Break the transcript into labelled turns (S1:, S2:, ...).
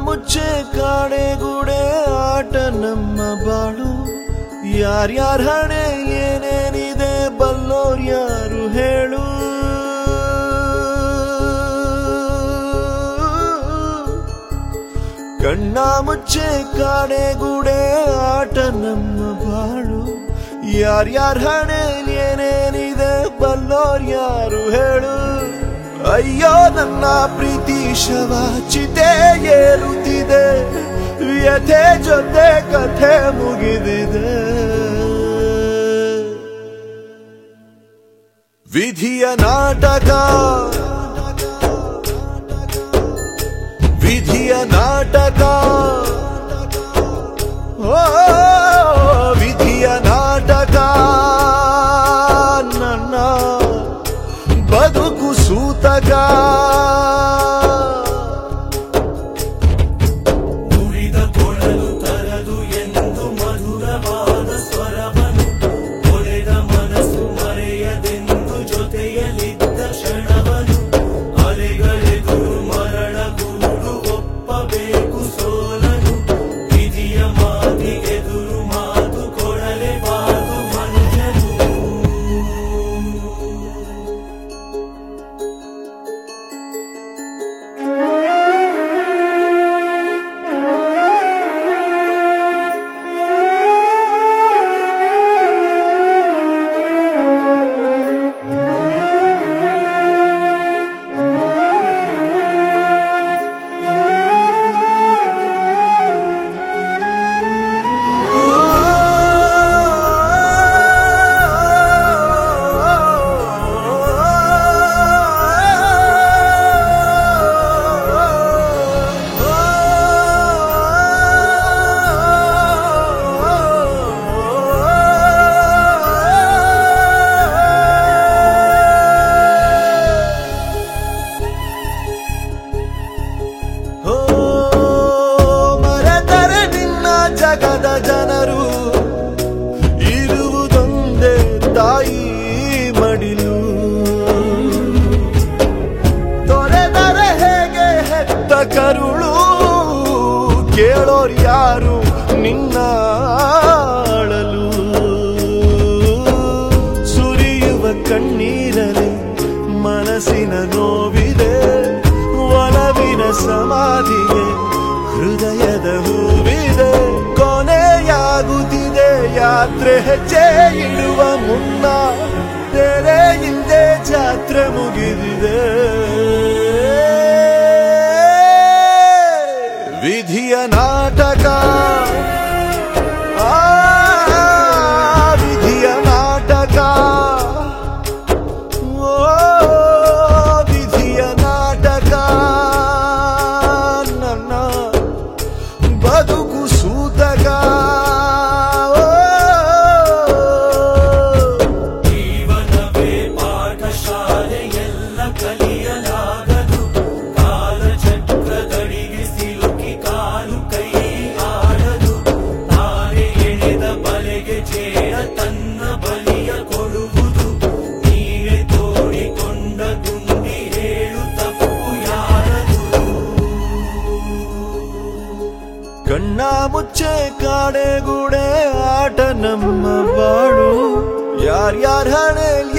S1: ಮುಚ್ಚೆ ಕಾಡೆಗೂಡೆ ಆಟ ನಮ್ಮ ಬಾಳು ಯಾರ್ಯಾರ ಹಣೆ ಏನೇನಿದೆ ಬಲ್ಲೋರ್ ಯಾರು ಹೇಳು ಕಣ್ಣ ಮುಚ್ಚೆ ಕಾಡೆಗೂಡೆ ಆಟ ನಮ್ಮ ಬಾಳು ಯಾರ್ಯಾರ ಹಣೆ ಏನೇನಿದೆ ಬಲ್ಲೋರ್ ಯಾರು ಹೇಳು ಅಯ್ಯೋ ನನ್ನ ಪ್ರೀತಿ ಶವ ಚಿತೆ ಏರುತ್ತಿದೆ ವ್ಯಥೆ ಜೊತೆ ಕಥೆ ಮುಗಿದಿದೆ ವಿಧಿಯ ನಾಟಕ ವಿಧಿಯ ನಾಟಕ ಓ ವಿಧಿಯ ನಾಟಕ ನನ್ನ ಬದುಕು ಸೂತಕ
S2: ಮುರಿದ ಕೊಳಲು ತರದು ಎಂದು ಮಧುರವಾದ ಸ್ವರವನು ಕೊರೆದ ಮನಸ್ಸು ಮರೆಯದೆಂದು ಜೊತೆಯಲಿದ್ದ ಕ್ಷಣವನು ಅಲೆಗಳೆದುರು ಮರಳ ಗೂಡು ಒಪ್ಪಬೇಕು ಸೋಲನು ವಿಧಿಯ ಮಾತಿಗೆದುರು ಮಾತು ಕೊಡಲೇಬಾರದು ಮನುಜನು
S1: ಓ ಮರೆತರೆ ನಿನ್ನ ಜಗದ ಜನರು ಇರುವುದೊಂದೇ ತಾಯಿ ಮಡಿಲು ತೊರೆದರೆ ಹೇಗೆ ಹೆತ್ತ ಕರುಳು ಕೇಳೋರ್ ಯಾರು ನಿನ್ನ ಅಳಲು ಸುರಿಯುವ ಕಣ್ಣೀರಲಿ ಮನಸ್ಸಿನ ನೋವಿದೆ ಒಲವಿನ ಸಮಾಧಿಗೆ ಹೃದಯದ ಹೂವಿದೆ ಕೊನೆಯಾಗುತ್ತಿದೆ ಯಾತ್ರೆ ಹೆಜ್ಜೆ ಇಡುವ ಮುನ್ನ ತೆರೆ ಹಿಂದೆ ಜಾತ್ರೆ ಮುಗಿದಿದೆ ವಿಧಿಯ ನಾಟಕ ಆ ವಿಧಿಯ ನಾಟಕ ಓ ವಿಧಿಯ ನಾಟಕ ನನ್ನ ಬದುಕು ಸೂತಕ ಓ,
S2: ಜೀವನವೇ ಪಾಠಶಾಲೆ ಎಲ್ಲ ಕಲಿಯಲಾಗದು ಕಾಲಚಕ್ರದಡಿಗೆ ಸಿಲುಕಿ ಕಾಲು ಕೈ ಆಡದು ತಾರೆ ಎಳೆದ ಬಲೆಗೆ ಚೇರ ತನ್ನ ಬಲಿಯ ಕೊಡುವುದು ನೀರೆ ತೋಡಿಕೊಂಡ ಗುಂಡಿ ಹೇಳು ತಪ್ಪು ಯಾರದು
S1: ಕಣ್ಣ ಮುಚ್ಚೆ ಕಾಡೆಗೂಡೆ ಆಟ ನಮ್ಮ ಬಾಳು ಯಾರ್ಯಾರ ಹಣೆಲ್